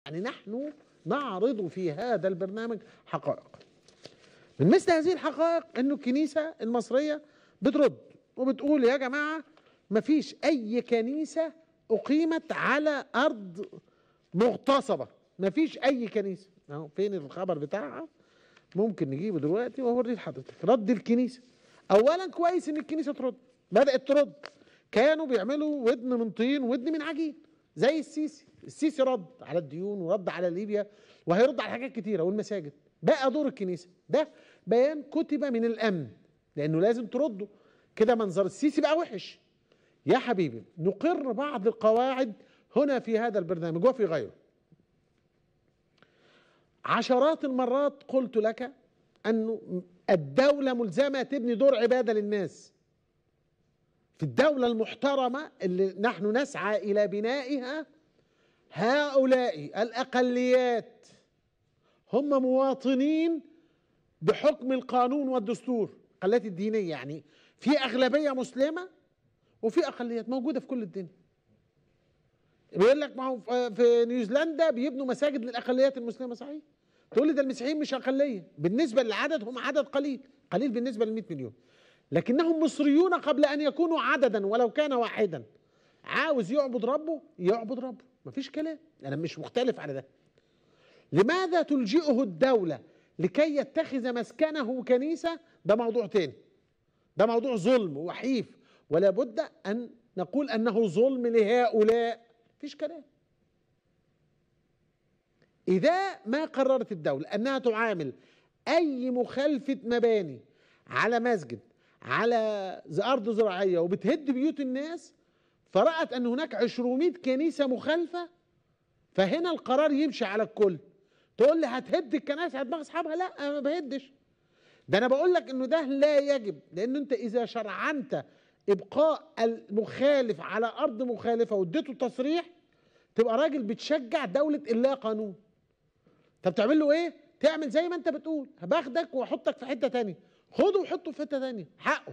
يعني نحن نعرض في هذا البرنامج حقائق من مثل هذه الحقائق انه الكنيسه المصريه بترد وبتقول يا جماعه مفيش اي كنيسه اقيمت على ارض مغتصبه مفيش اي كنيسه اهو فين الخبر بتاعها ممكن نجيبه دلوقتي واوريه لحضرتك رد الكنيسه اولا كويس ان الكنيسه ترد بدات ترد كانوا بيعملوا ودن من طين ودن من عجين زي السيسي السيسي رد على الديون ورد على ليبيا وهيرد على حاجات كتيره والمساجد بقى دور الكنيسه ده بيان كتب من الامن لانه لازم ترده كده منظر السيسي بقى وحش يا حبيبي نقر بعض القواعد هنا في هذا البرنامج وفي غيره عشرات المرات قلت لك أن الدولة ملزمة تبني دور عبادة للناس في الدولة المحترمة اللي نحن نسعى إلى بنائها هؤلاء الأقليات هم مواطنين بحكم القانون والدستور الأقليات الدينية يعني في أغلبية مسلمة وفي أقليات موجودة في كل الدنيا بيقول لك ما هو في نيوزيلندا بيبنوا مساجد للاقليات المسلمه صحيح تقول لي ده المسيحيين مش اقليه بالنسبه للعدد هم عدد قليل قليل بالنسبه لل 100 مليون لكنهم مصريون قبل ان يكونوا عددا ولو كان واحدا عاوز يعبد ربه يعبد ربه مفيش كلام انا مش مختلف على ده لماذا تلجئه الدوله لكي يتخذ مسكنه كنيسه ده موضوع تاني ده موضوع ظلم وحيف ولا بد ان نقول انه ظلم لهؤلاء مفيش كلام إذا ما قررت الدولة أنها تعامل أي مخالفة مباني على مسجد على أرض زراعية وبتهد بيوت الناس فرأت أن هناك 200 كنيسة مخالفة فهنا القرار يمشي على الكل تقول لي هتهد الكنائس على دماغ أصحابها لا أنا ما بهدش ده أنا بقول لك إنه ده لا يجب لأن أنت إذا شرعنت ابقاء المخالف على ارض مخالفه واديته تصريح تبقى راجل بتشجع دوله الا قانون طب تعمل له ايه تعمل زي ما انت بتقول باخدك واحطك في حته تانية خده وحطه في حته تانية حقه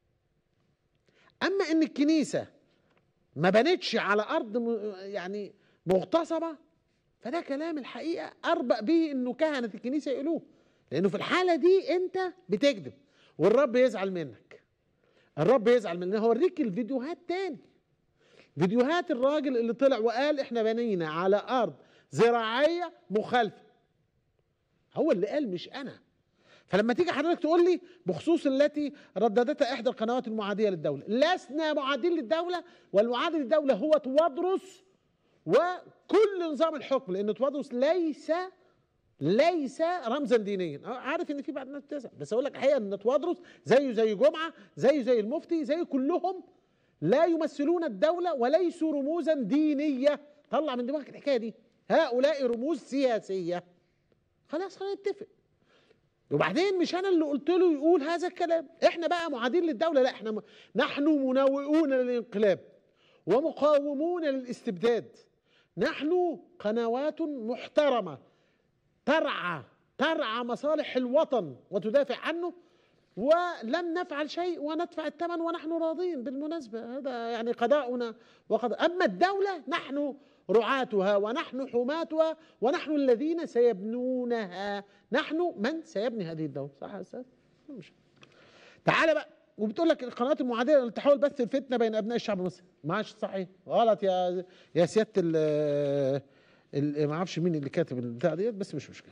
اما ان الكنيسه ما بنتش على ارض م- يعني مغتصبه فده كلام الحقيقه اربأ به انه كهنه الكنيسه يقولوه لانه في الحاله دي انت بتكذب والرب يزعل منك الرب يزعل مننا هوريك الفيديوهات تاني فيديوهات الراجل اللي طلع وقال احنا بنينا على ارض زراعيه مخالفه هو اللي قال مش انا فلما تيجي حضرتك تقول لي بخصوص التي رددتها احدى القنوات المعاديه للدوله لسنا معادين للدوله والمعادي للدوله هو توادرس وكل نظام الحكم لان توادرس ليس ليس رمزا دينيا أه، عارف ان في بعض الناس بتزعل بس اقول لك الحقيقه ان توادرس زيه زي جمعه زيه زي المفتي زي كلهم لا يمثلون الدوله وليسوا رموزا دينيه طلع من دماغك الحكايه دي هؤلاء رموز سياسيه خلاص خلينا نتفق وبعدين مش انا اللي قلت له يقول هذا الكلام احنا بقى معادين للدوله لا احنا م... نحن مناوئون للانقلاب ومقاومون للاستبداد نحن قنوات محترمه ترعى ترعى مصالح الوطن وتدافع عنه ولم نفعل شيء وندفع الثمن ونحن راضين بالمناسبة هذا يعني قضاؤنا وقضاء أما الدولة نحن رعاتها ونحن حماتها ونحن الذين سيبنونها نحن من سيبني هذه الدولة صح يا أستاذ؟ مش تعال بقى وبتقول لك القنوات المعادية اللي تحاول بث الفتنة بين أبناء الشعب المصري ماشي صحيح غلط يا يا سيادة ال ال- ما اعرفش مين اللي كاتب البتاع ديت بس مش مشكله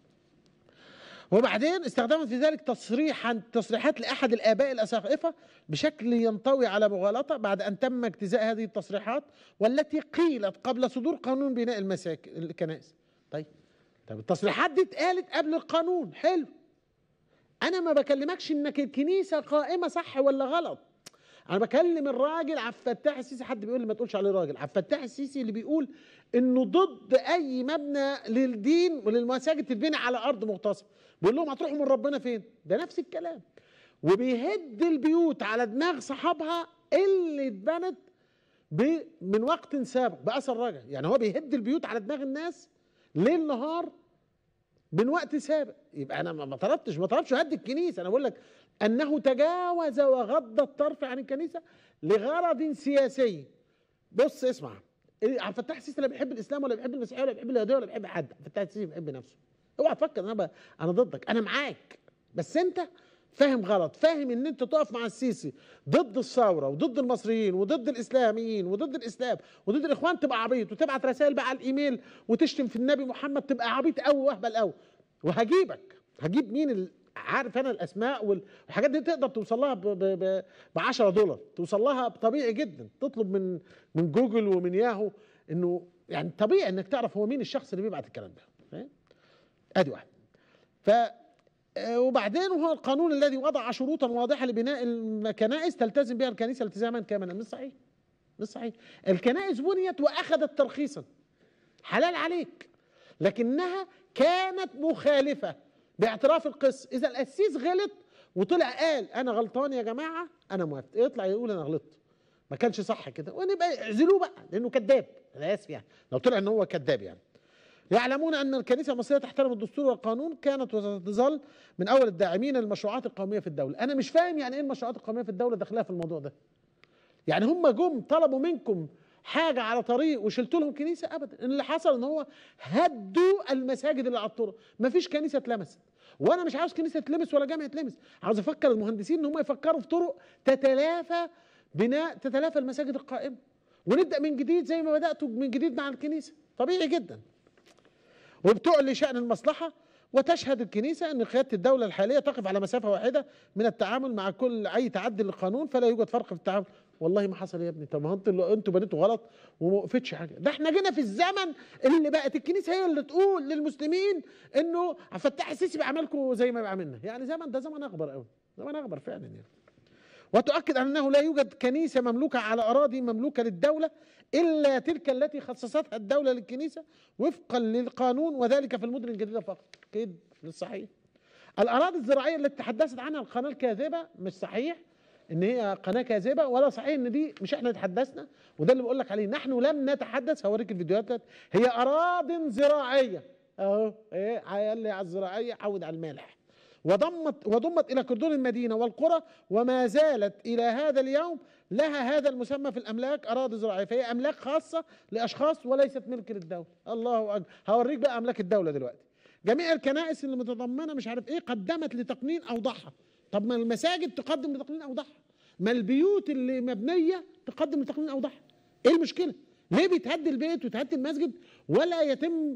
وبعدين استخدمت في ذلك تصريحا تصريحات لاحد الاباء الاساقفه بشكل ينطوي على مغالطه بعد ان تم اجتزاء هذه التصريحات والتي قيلت قبل صدور قانون بناء المساكن الكنائس طيب طب التصريحات دي اتقالت قبل القانون حلو انا ما بكلمكش انك الكنيسه قائمه صح ولا غلط انا بكلم الراجل عبد الفتاح السيسي حد بيقول لي ما تقولش عليه راجل عبد الفتاح السيسي اللي بيقول انه ضد اي مبنى للدين وللمساجد تتبني على ارض مغتصبه بيقول لهم هتروحوا من ربنا فين ده نفس الكلام وبيهد البيوت على دماغ صحابها اللي اتبنت ب- من وقت سابق باثر رجع يعني هو بيهد البيوت على دماغ الناس ليل نهار من وقت سابق يبقى انا ما ما طلبتش ما طلبش هد الكنيسه انا بقول لك انه تجاوز وغض الطرف عن الكنيسه لغرض سياسي بص اسمع إيه عبد الفتاح السيسي لا بيحب الاسلام ولا بيحب المسيحيه ولا بيحب اليهوديه ولا بيحب حد عبد الفتاح السيسي بيحب نفسه اوعى تفكر انا ب... انا ضدك انا معاك بس انت فاهم غلط فاهم ان انت تقف مع السيسي ضد الثوره وضد المصريين وضد الاسلاميين وضد الاسلام وضد الاخوان تبقى عبيط وتبعت رسائل بقى على الايميل وتشتم في النبي محمد تبقى عبيط قوي واهبل قوي وهجيبك هجيب مين ال... عارف انا الاسماء والحاجات دي تقدر توصل لها ب ب ب ب 10 دولار توصل لها طبيعي جدا تطلب من من جوجل ومن ياهو انه يعني طبيعي انك تعرف هو مين الشخص اللي بيبعت الكلام ده فاهم؟ ادي واحد ف آه، وبعدين وهو القانون الذي وضع شروطا واضحه لبناء الكنائس تلتزم بها الكنيسه التزاما كاملا مش صحيح مش صحيح الكنائس بنيت واخذت ترخيصا حلال عليك لكنها كانت مخالفه باعتراف القس اذا القسيس غلط وطلع قال انا غلطان يا جماعه انا موافق يطلع يقول انا غلطت ما كانش صح كده ونبقى اعزلوه بقى لانه كذاب انا اسف يعني لو طلع ان هو كذاب يعني يعلمون ان الكنيسه المصريه تحترم الدستور والقانون كانت وستظل من اول الداعمين للمشروعات القوميه في الدوله انا مش فاهم يعني ايه المشروعات القوميه في الدوله داخلها في الموضوع ده يعني هم جم طلبوا منكم حاجه على طريق وشلتوا لهم كنيسه ابدا اللي حصل ان هو هدوا المساجد اللي على الطرق مفيش كنيسه اتلمست وانا مش عاوز كنيسه تلمس ولا جامعه تلمس عاوز افكر المهندسين ان هم يفكروا في طرق تتلافى بناء تتلافى المساجد القائمه ونبدا من جديد زي ما بداتوا من جديد مع الكنيسه طبيعي جدا وبتعلي شأن المصلحة وتشهد الكنيسة أن قيادة الدولة الحالية تقف على مسافة واحدة من التعامل مع كل أي تعدي للقانون فلا يوجد فرق في التعامل والله ما حصل يا ابني طب ما انتوا انتوا بنيتوا غلط وما وقفتش حاجه ده احنا جينا في الزمن اللي بقت الكنيسه هي اللي تقول للمسلمين انه عبد الفتاح السيسي بيعملكم زي ما بيعملنا يعني زمن ده زمن اخبر قوي زمن اخبر فعلا يعني وتؤكد أنه لا يوجد كنيسة مملوكة على أراضي مملوكة للدولة إلا تلك التي خصصتها الدولة للكنيسة وفقا للقانون وذلك في المدن الجديدة فقط كده مش صحيح الأراضي الزراعية التي تحدثت عنها القناة الكاذبة مش صحيح ان هي قناه كاذبه ولا صحيح ان دي مش احنا تحدثنا وده اللي بقول لك عليه نحن لم نتحدث هوريك الفيديوهات هي اراض زراعيه اهو ايه قال لي على الزراعيه عود على المالح وضمت وضمت الى كردون المدينه والقرى وما زالت الى هذا اليوم لها هذا المسمى في الاملاك اراضي زراعيه فهي املاك خاصه لاشخاص وليست ملك للدوله الله اكبر هوريك بقى املاك الدوله دلوقتي جميع الكنائس اللي متضمنه مش عارف ايه قدمت لتقنين اوضاعها طب ما المساجد تقدم لتقنين اوضاعها ما البيوت اللي مبنيه تقدم لتقنين اوضاعها ايه المشكله ليه بيتهدي البيت ويتهدي المسجد ولا يتم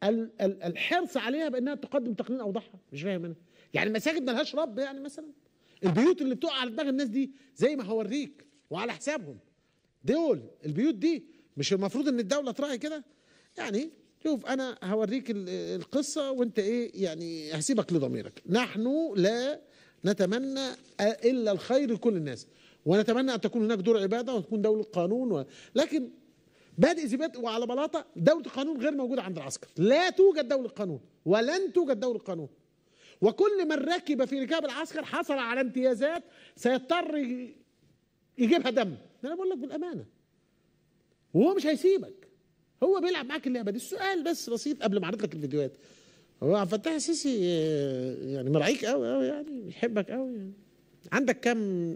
الحرص عليها بانها تقدم تقنين اوضاعها مش فاهم انا يعني المساجد ملهاش رب يعني مثلا البيوت اللي بتقع على دماغ الناس دي زي ما هوريك وعلى حسابهم دول البيوت دي مش المفروض ان الدوله تراعي كده يعني شوف انا هوريك القصه وانت ايه يعني هسيبك لضميرك نحن لا نتمنى الا الخير لكل الناس ونتمنى ان تكون هناك دور عباده وتكون دوله قانون و... لكن بادئ ثبات وعلى بلاطه دوله القانون غير موجوده عند العسكر لا توجد دوله قانون ولن توجد دوله قانون وكل من ركب في ركاب العسكر حصل على امتيازات سيضطر يجيبها دم انا بقول لك بالامانه وهو مش هيسيبك هو بيلعب معاك اللعبه دي السؤال بس بسيط قبل ما اعرض لك الفيديوهات هو عبد الفتاح السيسي يعني مراعيك قوي قوي يعني بيحبك قوي يعني عندك كم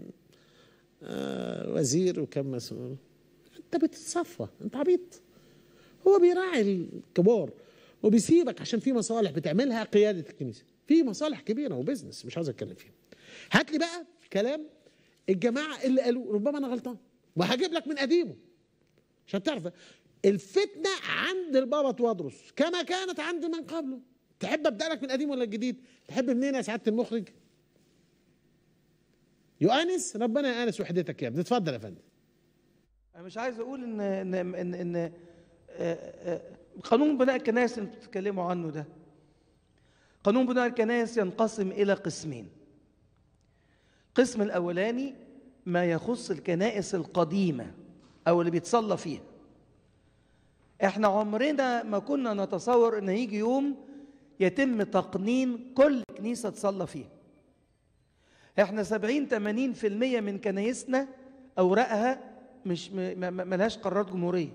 آه وزير وكم مسؤول انت بتتصفى انت عبيط هو بيراعي الكبار وبيسيبك عشان في مصالح بتعملها قياده الكنيسه في مصالح كبيره وبزنس مش عاوز اتكلم فيها هات لي بقى كلام الجماعه اللي قالوا ربما انا غلطان وهجيب لك من قديمه عشان تعرف الفتنه عند البابا توادرس كما كانت عند من قبله تحب ابدا لك من القديم ولا الجديد تحب منين يا سعاده المخرج يؤنس ربنا يؤنس وحدتك يا ابني اتفضل يا فندم انا مش عايز اقول ان ان ان, إن آه، آه، قانون بناء الكنائس اللي بتتكلموا عنه ده قانون بناء الكنائس ينقسم إلى قسمين القسم الأولاني ما يخص الكنائس القديمة أو اللي بيتصلى فيها احنا عمرنا ما كنا نتصور ان يجي يوم يتم تقنين كل كنيسة تصلى فيها احنا سبعين تمانين في المية من كنايسنا أوراقها مش ملهاش قرارات جمهورية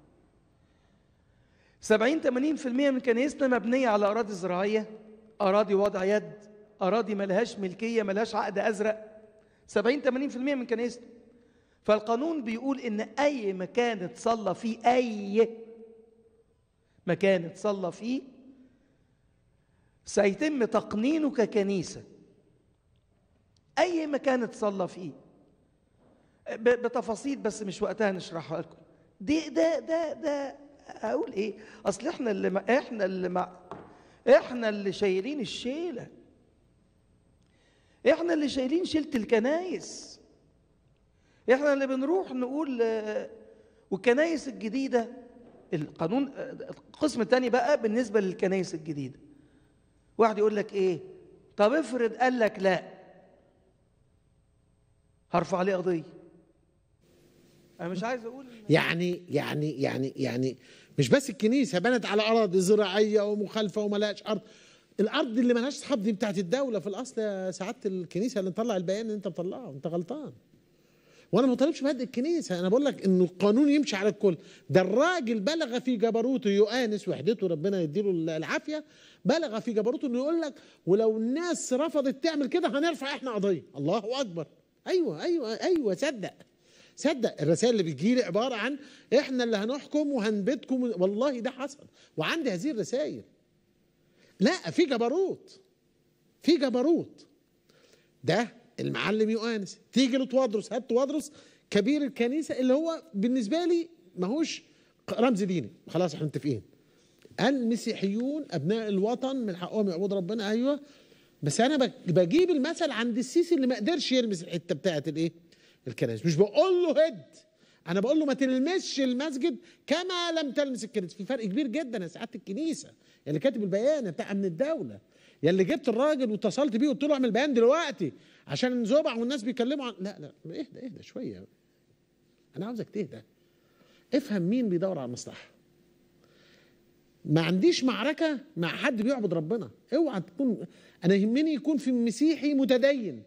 سبعين تمانين في المية من كنايسنا مبنية على أراضي زراعية أراضي وضع يد أراضي ملهاش ملكية ملهاش عقد أزرق 70 80% من كنيستنا فالقانون بيقول ان اي مكان اتصلى فيه اي مكان اتصلى فيه سيتم تقنينه ككنيسه اي مكان اتصلى فيه ب- بتفاصيل بس مش وقتها نشرحها لكم دي ده ده ده اقول ايه اصل احنا اللي ما احنا اللي مع احنا اللي شايلين الشيله احنا اللي شايلين شيله الكنايس احنا اللي بنروح نقول آه، والكنايس الجديده القانون آه، القسم الثاني بقى بالنسبه للكنايس الجديده واحد يقول لك ايه طب افرض قال لك لا هرفع عليه قضيه انا مش عايز اقول إن- يعني يعني يعني يعني مش بس الكنيسه بنت على اراضي زراعيه ومخالفه وملهاش ارض الارض اللي ملهاش اصحاب دي بتاعت الدوله في الاصل يا سعاده الكنيسه اللي مطلع البيان اللي انت مطلعه انت غلطان وانا ما طالبش بهد الكنيسه انا بقول لك ان القانون يمشي على الكل ده الراجل بلغ في جبروته يؤانس وحدته ربنا يديله العافيه بلغ في جبروته انه يقول لك ولو الناس رفضت تعمل كده هنرفع احنا قضيه الله اكبر ايوه ايوه ايوه صدق صدق الرسائل اللي بتجي لي عباره عن احنا اللي هنحكم وهنبتكم والله ده حصل وعندي هذه الرسائل لا في جبروت في جبروت ده المعلم يؤانس تيجي لتوادرس هات توادرس كبير الكنيسه اللي هو بالنسبه لي ماهوش رمز ديني خلاص احنا متفقين المسيحيون ابناء الوطن من حقهم يعبدوا ربنا ايوه بس انا بج- بجيب المثل عند السيسي اللي ما قدرش يلمس الحته بتاعت الايه الكنائس مش بقول له هد انا بقول له ما تلمسش المسجد كما لم تلمس الكنيسه في فرق كبير جدا يا سعاده الكنيسه اللي كاتب البيان بتاع امن الدوله يا اللي جبت الراجل واتصلت بيه وقلت له اعمل بيان دلوقتي عشان نزوبع والناس بيتكلموا عن لا لا اهدى اهدى شويه انا عاوزك تهدى افهم مين بيدور على المصلحه ما عنديش معركه مع حد بيعبد ربنا اوعى تكون انا يهمني يكون في مسيحي متدين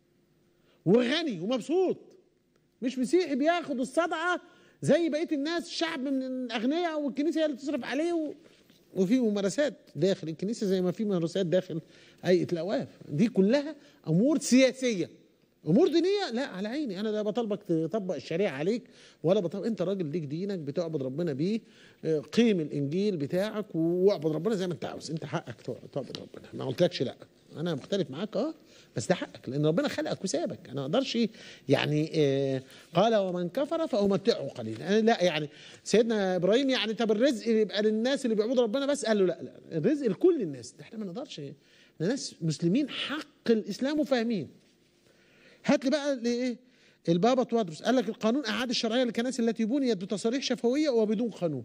وغني ومبسوط مش مسيحي بياخد الصدقه زي بقيه الناس شعب من الاغنياء والكنيسه هي اللي تصرف عليه و... وفي ممارسات داخل الكنيسه زي ما في ممارسات داخل هيئه الاوقاف دي كلها امور سياسيه امور دينيه لا على عيني انا لا بطالبك تطبق الشريعه عليك ولا بطالب انت راجل ليك دينك بتعبد ربنا بيه آه، قيم الانجيل بتاعك واعبد ربنا زي ما انت عاوز انت حقك تعبد ربنا ما قلتلكش لا انا مختلف معاك اه بس ده حقك لان ربنا خلقك وسابك انا ما اقدرش يعني آه قال ومن كفر فامتعه قليلا انا لا يعني سيدنا ابراهيم يعني طب الرزق يبقى للناس اللي بيعبدوا ربنا بس قال له لا لا الرزق لكل الناس ده احنا ما نقدرش احنا ناس مسلمين حق الاسلام وفاهمين هات لي بقى الايه البابا توادرس قال لك القانون اعاد الشرعيه للكنائس التي بنيت بتصاريح شفويه وبدون قانون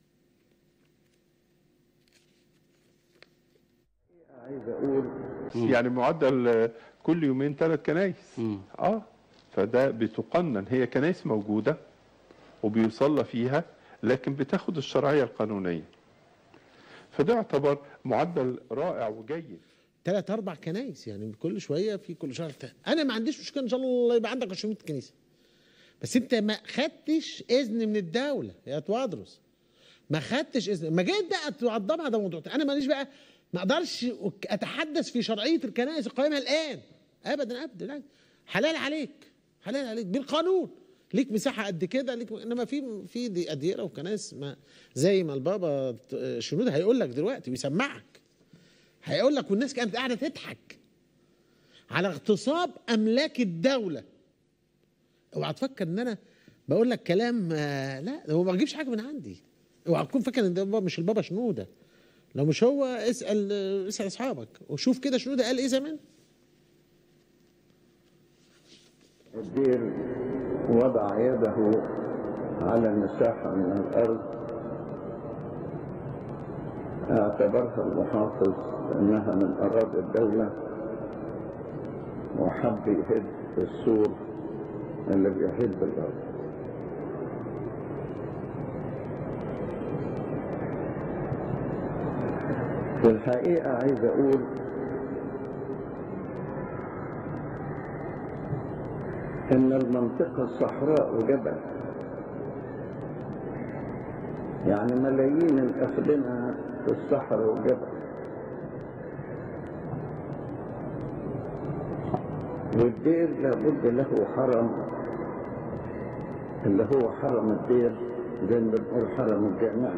عايز اقول يعني معدل آه، كل يومين ثلاث كنايس اه فده بتقنن هي كنايس موجوده وبيصلى فيها لكن بتاخد الشرعيه القانونيه فده يعتبر معدل رائع وجيد ثلاث اربع كنايس يعني كل شويه في كل شهر تا- انا ما عنديش مشكله ان شاء الله يبقى عندك 200 كنيسه بس انت ما خدتش اذن من الدوله يا توادرس ما خدتش اذن ما جيت بقى توضبها ده موضوع تاني. انا ماليش بقى ما اقدرش اتحدث في شرعيه الكنائس القائمه الان ابدا ابدا لا. حلال عليك حلال عليك بالقانون ليك مساحه قد كده ليك انما في في دي اديره وكنائس ما زي ما البابا ت- شنود هيقول لك دلوقتي ويسمعك هيقول لك والناس كانت قاعده تضحك على اغتصاب املاك الدوله اوعى تفكر ان انا بقول لك كلام آه، لا هو ما بجيبش حاجه من عندي اوعى تكون فاكر ان ده بابا- مش البابا شنوده لو مش هو اسال آه، اسال اصحابك وشوف كده شنوده قال ايه زمان الدير وضع يده على مساحة من الأرض اعتبرها المحافظ أنها من أراضي الدولة وحب يهد السور اللي بيحيط بالأرض في الحقيقة عايز أقول إن المنطقة صحراء وجبل يعني ملايين الأفدنة في الصحراء والجبل والدير لابد له حرم اللي هو حرم الدير زي ما بنقول حرم الجامع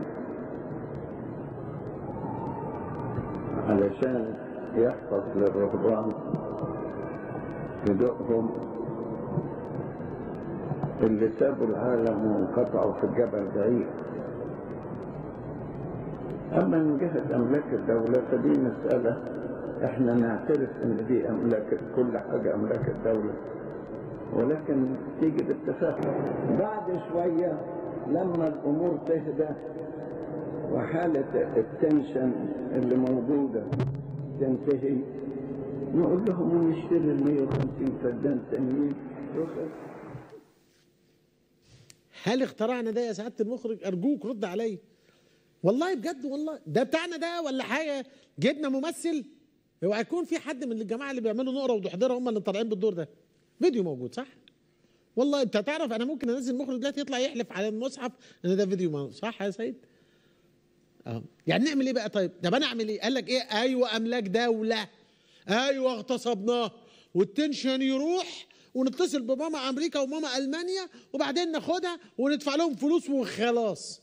علشان يحفظ للرهبان هدوءهم اللي سابوا العالم وانقطعوا في الجبل بعيد أما من جهة أملاك الدولة فدي مسألة إحنا نعترف إن دي أملاك كل حاجة أملاك الدولة ولكن تيجي باتفاق بعد شوية لما الأمور تهدى وحالة التنشن اللي موجودة تنتهي نقول لهم نشتري ال 150 فدان تانيين هل اخترعنا ده يا سعاده المخرج ارجوك رد عليا والله بجد والله ده بتاعنا ده ولا حاجه جبنا ممثل اوعى يكون في حد من الجماعه اللي بيعملوا نقره وضحضره هم اللي طالعين بالدور ده فيديو موجود صح والله انت تعرف انا ممكن انزل مخرج دلوقتي يطلع يحلف على المصحف ان ده فيديو موجود صح يا سيد اه يعني نعمل ايه بقى طيب طب انا اعمل ايه قال لك ايه ايوه املاك دوله ايوه اغتصبناه والتنشن يروح ونتصل بماما امريكا وماما المانيا وبعدين ناخدها وندفع لهم فلوس وخلاص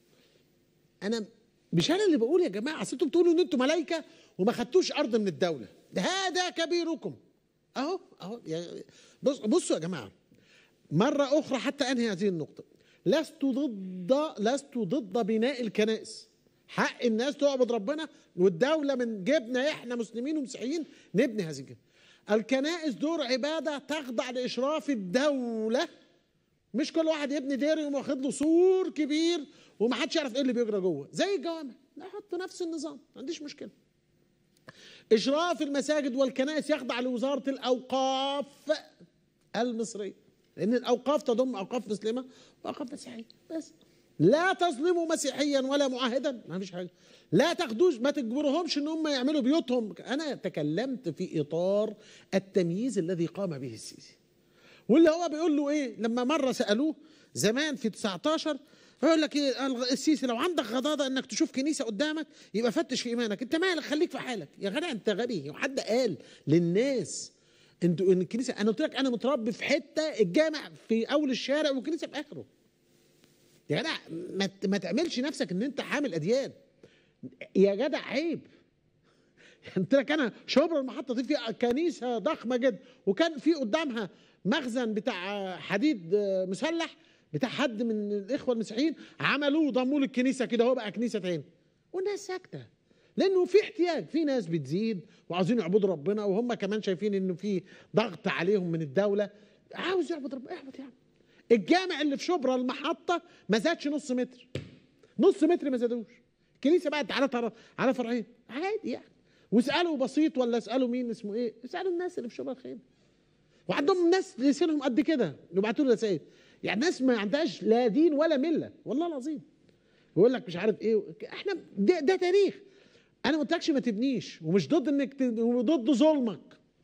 انا مش انا اللي بقول يا جماعه اصل انتوا بتقولوا ان انتوا ملايكه وما خدتوش ارض من الدوله ده هذا كبيركم اهو اهو يعني بص بصوا يا جماعه مره اخرى حتى انهي هذه النقطه لست ضد لست ضد بناء الكنائس حق الناس تعبد ربنا والدوله من جبنا احنا مسلمين ومسيحيين نبني هذه الكنائس الكنائس دور عباده تخضع لاشراف الدوله مش كل واحد يبني دير يقوم واخد له سور كبير ومحدش يعرف ايه اللي بيجرى جوه زي الجوامع نحط نفس النظام ما عنديش مشكله اشراف المساجد والكنائس يخضع لوزاره الاوقاف المصريه لان الاوقاف تضم اوقاف مسلمه واوقاف مسيحيه بس لا تظلموا مسيحيا ولا معاهدا ما فيش حاجه لا تاخدوش ما تجبرهمش ان هم يعملوا بيوتهم انا تكلمت في اطار التمييز الذي قام به السيسي واللي هو بيقول له ايه لما مره سالوه زمان في 19 فيقول لك ايه السيسي لو عندك غضاضه انك تشوف كنيسه قدامك يبقى فتش في ايمانك انت مالك خليك في حالك يا جدع انت غبي وحد قال للناس انتوا ان الكنيسه انا قلت لك انا متربي في حته الجامع في اول الشارع والكنيسه في اخره يا جدع ما, ما تعملش نفسك ان انت حامل اديان يا جدع عيب قلت لك انا شبرا المحطه دي فيها كنيسه ضخمه جدا وكان في قدامها مخزن بتاع حديد مسلح بتاع حد من الاخوه المسيحيين عملوه ضموه للكنيسه كده هو بقى كنيسه تاني والناس ساكته لانه في احتياج في ناس بتزيد وعاوزين يعبدوا ربنا وهم كمان شايفين انه في ضغط عليهم من الدوله عاوز يعبد ربنا اعبد يعني الجامع اللي في شبرا المحطه ما زادش نص متر نص متر ما زادوش الكنيسه بقت على طر... على فرعين عادي يعني واسالوا بسيط ولا اسالوا مين اسمه ايه اسالوا الناس اللي في شبرا الخير وعندهم ناس لسانهم قد كده يبعتوا له رسائل يعني ناس ما عندهاش لا دين ولا مله والله العظيم يقول لك مش عارف ايه احنا ده, ده تاريخ انا ما قلتلكش ما تبنيش ومش ضد انك ت... وضد ظلمك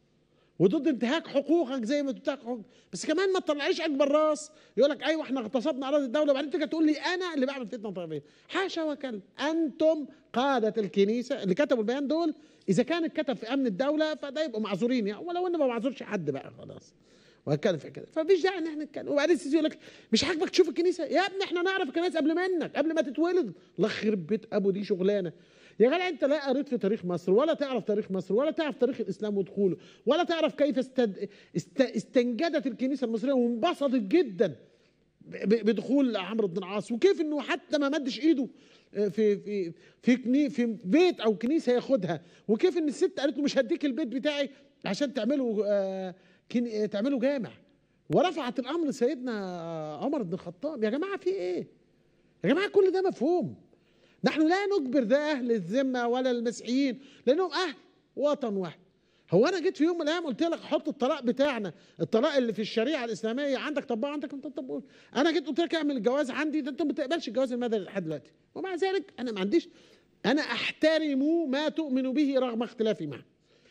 وضد انتهاك حقوقك زي ما تنتهك حقوقك بس كمان ما تطلعيش اكبر راس يقول لك ايوه احنا اغتصبنا اراضي الدوله وبعدين تيجي تقول لي انا اللي بعمل فتنه طائفيه حاشا وكلا انتم قاده الكنيسه اللي كتبوا البيان دول اذا كان اتكتب في امن الدوله فده يبقوا معذورين يعني ولو ان ما معذورش حد بقى خلاص وهتكلم في كده فمفيش داعي ان احنا نتكلم وبعدين السيسي يقول لك مش عاجبك تشوف الكنيسه يا ابني احنا نعرف الكنائس قبل منك قبل ما تتولد الله يخرب بيت ابو دي شغلانه يا جدع انت لا قريت في تاريخ مصر ولا تعرف تاريخ مصر ولا تعرف تاريخ الاسلام ودخوله ولا تعرف كيف استد... است... استنجدت الكنيسه المصريه وانبسطت جدا ب... بدخول عمرو بن العاص وكيف انه حتى ما مدش ايده في في في كني في بيت او كنيسه ياخدها وكيف ان الست قالت له مش هديك البيت بتاعي عشان تعملوا آه كن... تعملوا جامع ورفعت الامر سيدنا عمر بن الخطاب يا جماعه في ايه؟ يا جماعه كل ده مفهوم نحن لا نجبر ده اهل الذمه ولا المسيحيين لانهم اهل وطن واحد هو انا جيت في يوم من الايام قلت لك حط الطلاق بتاعنا الطلاق اللي في الشريعه الاسلاميه عندك طبقه عندك انت تطبقه انا جيت قلت لك اعمل الجواز عندي ده انت ما بتقبلش الجواز المدني لحد دلوقتي ومع ذلك انا ما عنديش انا احترم ما تؤمن به رغم اختلافي معه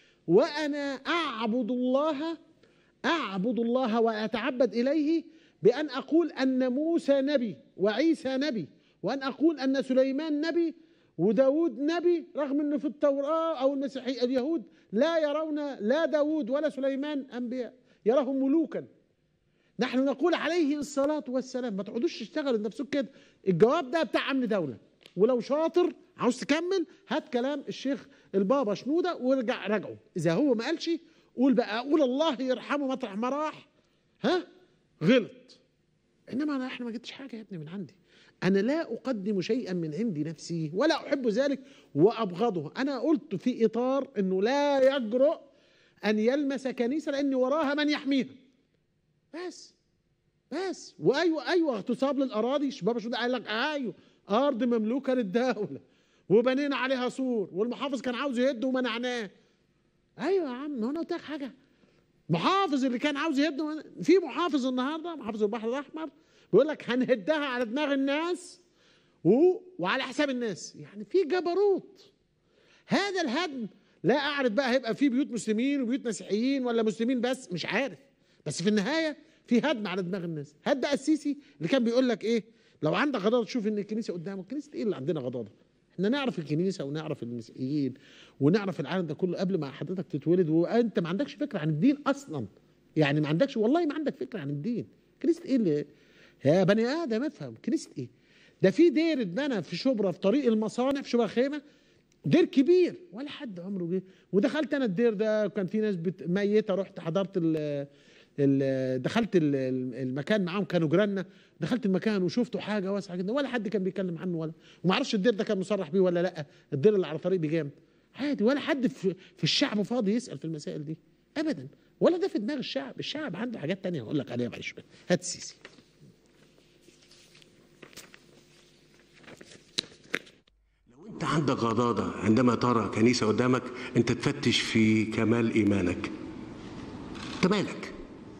وانا اعبد الله اعبد الله واتعبد اليه بان اقول ان موسى نبي وعيسى نبي وان اقول ان سليمان نبي وداود نبي رغم انه في التوراه او المسيحيه اليهود لا يرون لا داود ولا سليمان انبياء يراهم ملوكا نحن نقول عليه الصلاة والسلام ما تقعدوش تشتغلوا لنفسكم كده الجواب ده بتاع أمن دولة ولو شاطر عاوز تكمل هات كلام الشيخ البابا شنودة وارجع راجعه إذا هو ما قالش قول بقى قول الله يرحمه مطرح ما راح ها غلط انما انا احنا ما جبتش حاجه يا ابني من عندي انا لا اقدم شيئا من عندي نفسي ولا احب ذلك وابغضه انا قلت في اطار انه لا يجرؤ ان يلمس كنيسه لان وراها من يحميها بس بس وايوه ايوه اغتصاب للاراضي شباب شو ده قال لك ايوه ارض مملوكه للدوله وبنينا عليها سور والمحافظ كان عاوز يهد ومنعناه ايوه يا عم ما انا قلت لك حاجه محافظ اللي كان عاوز يهد ومن- في محافظ النهارده محافظ البحر الاحمر بيقول لك هنهدها على دماغ الناس و... وعلى حساب الناس يعني في جبروت هذا الهدم لا اعرف بقى هيبقى في بيوت مسلمين وبيوت مسيحيين ولا مسلمين بس مش عارف بس في النهايه في هدم على دماغ الناس هد بقى السيسي اللي كان بيقول لك ايه لو عندك غضاضه تشوف ان الكنيسه قدامك الكنيسه ايه اللي عندنا غضاضه احنا نعرف الكنيسه ونعرف المسيحيين ونعرف العالم ده كله قبل ما حضرتك تتولد وانت ما عندكش فكره عن الدين اصلا يعني ما عندكش والله ما عندك فكره عن الدين كنيسه ايه اللي يا بني ادم افهم كنيسه ايه ده في دير اتبنى في شبرا في طريق المصانع في شبرا خيمه دير كبير ولا حد عمره جه ودخلت انا الدير ده وكان في ناس بت... ميته رحت حضرت ال... ال... دخلت ال... المكان معاهم كانوا جيراننا دخلت المكان وشفته حاجه واسعه جدا ولا حد كان بيتكلم عنه ولا وما اعرفش الدير ده كان مصرح بيه ولا لا الدير اللي على طريق بجام عادي ولا حد في, في الشعب فاضي يسال في المسائل دي ابدا ولا ده في دماغ الشعب الشعب عنده حاجات تانية هقول لك عليها بعد شويه هات السيسي لو انت عندك غضاضة عندما ترى كنيسة قدامك انت تفتش في كمال ايمانك انت مالك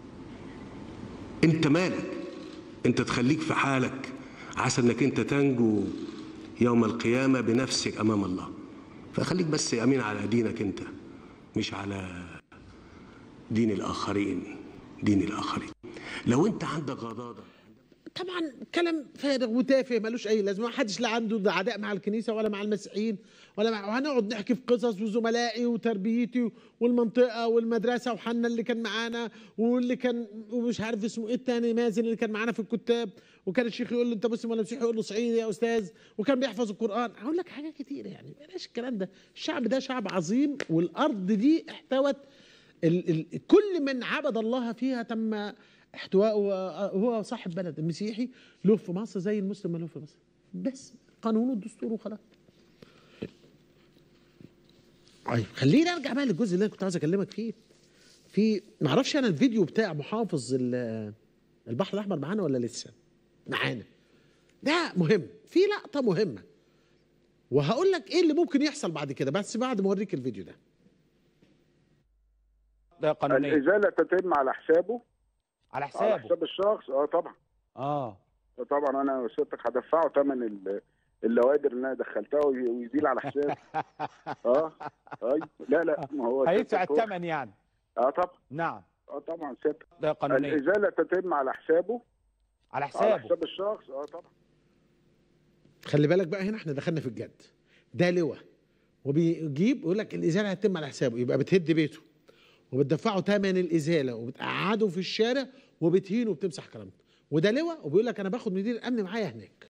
انت مالك انت تخليك في حالك عسى انك انت تنجو يوم القيامة بنفسك امام الله فخليك بس امين على دينك انت مش على دين الاخرين دين الاخرين لو انت عندك غضاضة طبعا كلام فارغ وتافه ملوش اي لازمه ما حدش لا عنده ده عداء مع الكنيسه ولا مع المسيحيين ولا مع وهنقعد نحكي في قصص وزملائي وتربيتي والمنطقه والمدرسه وحنا اللي كان معانا واللي كان ومش عارف اسمه ايه التاني مازن اللي كان معانا في الكتاب وكان الشيخ يقول له انت مسلم ولا مسيحي يقول له صعيدي يا استاذ وكان بيحفظ القران هقول لك حاجات كتير يعني بلاش الكلام ده الشعب ده شعب عظيم والارض دي احتوت ال ال كل من عبد الله فيها تم احتواءه هو صاحب بلد المسيحي له في مصر زي المسلم ما له في مصر بس قانون والدستور وخلاص طيب خلينا ارجع بقى للجزء اللي انا كنت عايز اكلمك فيه في ما اعرفش انا الفيديو بتاع محافظ ال- البحر الاحمر معانا ولا لسه معانا ده مهم في لقطه مهمه وهقول لك ايه اللي ممكن يحصل بعد كده بس بعد ما اوريك الفيديو ده ده قانونيا الازاله تتم على حسابه على على حسابه حساب الشخص اه طبعا اه طبعا انا وسيادتك هدفعه ثمن ال- اللوادر اللي انا دخلتها وي- ويزيل على حسابي اه اي لا لا ما هو هيدفع سيادتك هو- الثمن يعني اه طبعا نعم اه طبعا سيادتك ده قانونيا الازاله تتم على حسابه على على حسابه حساب الشخص اه طبعا خلي بالك بقى هنا احنا دخلنا في الجد ده لواء وبيجيب يقول لك الازاله هتتم على حسابه يبقى بتهد بيته وبتدفعه ثمن الازاله وبتقعده في الشارع وبتهينه وبتمسح كرامته وده لواء وبيقول لك انا باخد مدير الامن معايا هناك